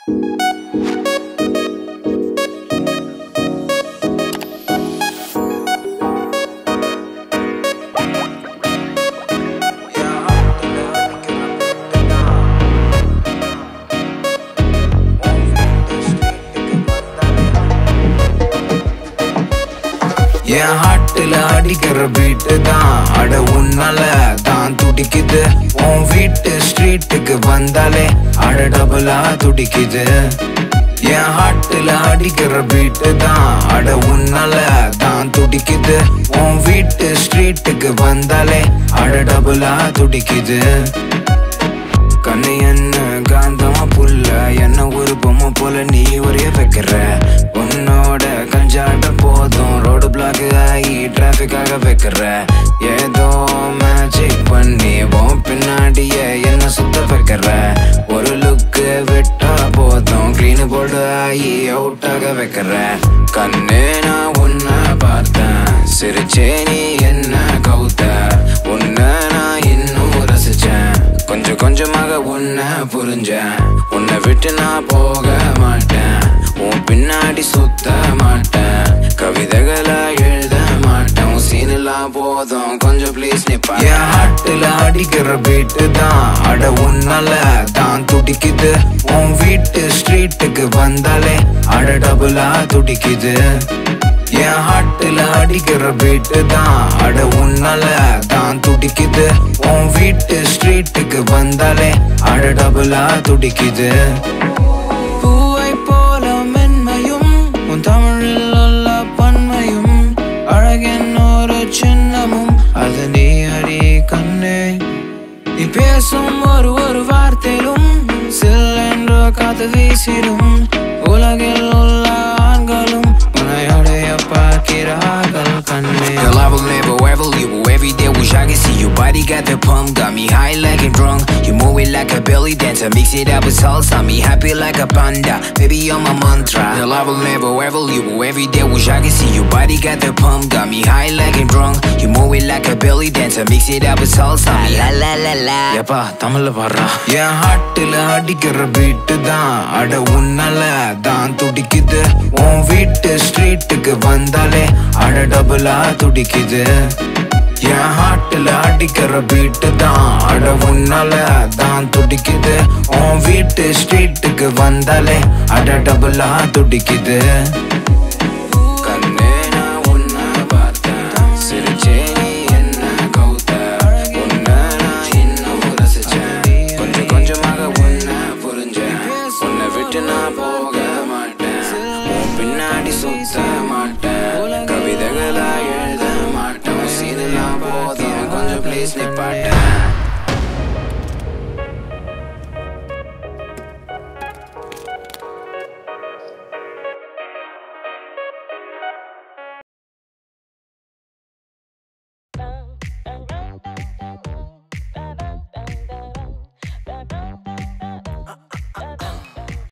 என் ஹாட்டுல அடிக்கிற பீட்டு தான் அட உன்னால தான் துடிக்குது உன் வீட்டு ஸ்ட்ரீட்டுக்கு வந்தாலே அட டபுளா துடிக்குது என் ஹாட்டுல அடிக்கிற பீட்டு தான் அட உன்னால தான் துடிக்குது உன் வீட்டு ஸ்ட்ரீட்டுக்கு வந்தாலே அட டபுளா துடிக்குது கண்ணு என்ன காந்தமா புல்ல என்ன ஒரு பொம்மை போல நீ ஒரே வைக்கிற உன்னோட கஞ்சாட்ட போதும் ரோடு பிளாக் ஆகி டிராபிக்காக வைக்கிற ஏதோ மேஜிக் பண்ணி உன் பின்னாடியே என்ன சுத்த வைக்கிற ஒரு லுக்கு விட்டா போதும் கிரீன் போர்டு ஆகி அவுட்டாக வைக்கிற கண்ணே நான் உன்னை பார்த்தேன் சிரிச்சே நீ என்ன கவுத்த உன்னை நான் இன்னும் ரசிச்சேன் கொஞ்சம் கொஞ்சமாக உன்னை புரிஞ்சேன் உன்னை விட்டு நான் போக மாட்டேன் உன் பின்னாடி சுத்த மாட்டேன் கவிதைகளை எழுத மாட்டேன் உன் சீனெல்லாம் போதும் கொஞ்சம் ப்ளீஸ் நிப்பா என் ஹாட்டுல அடிக்கிற பீட்டு தான் அட உன்னால தான் துடிக்குது உன் வீட்டு ஸ்ட்ரீட்டுக்கு வந்தாலே அட டபுளா துடிக்குது என் ஹாட்டுல அடிக்கிற பீட்டு தான் அட உன்னால தான் துடிக்குது உன் வீட்டு ஸ்ட்ரீட்டுக்கு வந்தாலே அட டபுளா துடிக்குது பூவை போல மென்மையும் உன் தமிழில் உள்ள பன்மையும் அழகின் ஒரு சின்னமும் அது நீ அடி கண்ணே நீ பேசும் ஒரு ஒரு வார்த்தையிலும் சில்லென்று காத்து வீசிடும் உலகில் உள்ள ஆண்களும் உன்னை அடைய பார்க்கிறார்கள் கண்ணே Girl, I will never ever leave you every day. Wish I could see your body got the pump, got me high like a drunk. You move it like a belly dancer, mix it up with salsa, me happy like a panda. Baby, you're my mantra. Girl, I will never ever leave you every day. Wish I could see your body got the pump, got me high like a drunk. You move it like a belly dancer, mix it up with salsa, me la la la la. ஏப்பா தமிழ்ல பாடுறா என் ஹாட்டுல அடிக்கிற beat தான் அட உன்னால தான் துடிக்குது உன் வீட்டு ஸ்ட்ரீட்டுக்கு வந்தாலே அட டபுளா துடிக்குது என் ஹாட்டுல அடிக்கிற பீட்டு தான் அட உன்னால தான் துடிக்குது உன் வீட்டு ஸ்ட்ரீட்டுக்கு வந்தாலே அட டபுளா துடிக்குது கண்ணே நான் உன்னை பார்த்தேன் சிரிச்சே நீ என்ன கவுத்த உன்னை நான் இன்னும் ரசிச்சேன் கொஞ்சம் கொஞ்சமாக உன்னை புரிஞ்சேன் உன்னை விட்டு நான் போக மாட்டேன் உன் பின்னாடி சுத்த மாட்டேன் கவிதைகளா எழுத மாட்டேன் சீனெல்லாம் போதும் கொஞ்சம் ப்ளீஸ் நிப்பாட்டேன் Dun, dun, dun.